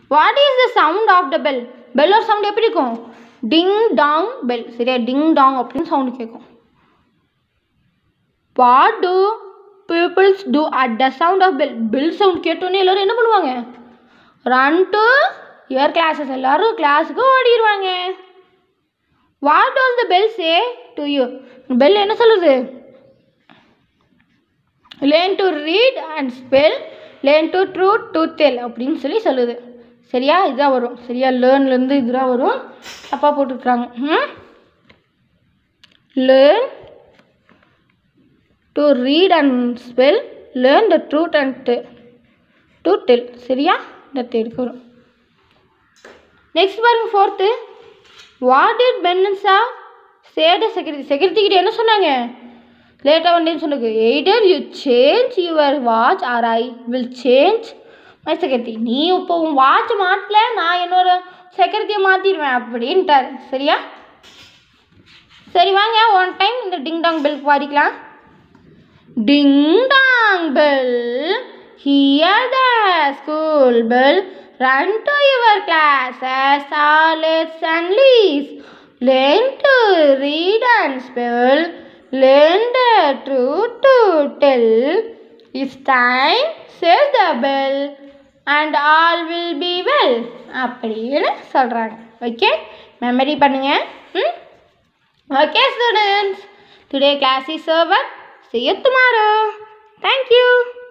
what is the sound of the bell பெல்லோட sound எப்படி இருக்கும் டிங் டாங் பெல் சரியா டிங் டாங் அப்படின்னு சவுண்ட் கேட்கும் what do peoples do at the sound of bell bell sound கேட்டோன்னே எல்லோரும் என்ன பண்ணுவாங்க ரன் டு யுவர் கிளாஸஸ் எல்லோரும் கிளாஸுக்கு ஓடிடுவாங்க what does the bell say to you bell என்ன சொல்லுது learn to read and spell learn to true to tell அப்படின்னு சொல்லி சொல்லுது சரியா இதுதான் வரும் சரியா லேர்ன்லேருந்து இதுதான் வரும் தப்பாக போட்டுருக்குறாங்க ம் learn to read and spell learn the truth and to tell சரியா இந்த தேர்க்கு வரும் நெக்ஸ்ட் பாருங்க ஃபோர்த்து வாட் டிட் பென்னன்ஸா சேட செக்யூரிட்டி செக்யூரிட்டி கிட்ட என்ன சொன்னாங்க லேட்டாக வந்தேன்னு சொன்னது either you change your watch or I will change my security நீ இப்போ உன் வாட்ச் மாட்டல நான் என்னோட செக்யூரிட்டியை மாற்றிடுவேன் அப்படின்ட்டார் சரியா சரி வாங்க ஒன் டைம் இந்த டிங் டாங் பெல்க்கு பாடிக்கலாம் ding dong bell hear the school bell run to your classes solids and leaves learn to read and spell learn the truth to tell it's time says the bell and all will be well அப்படின்னு சொல்கிறாங்க okay memory பண்ணுங்க ம் okay students today class is over see you tomorrow thank you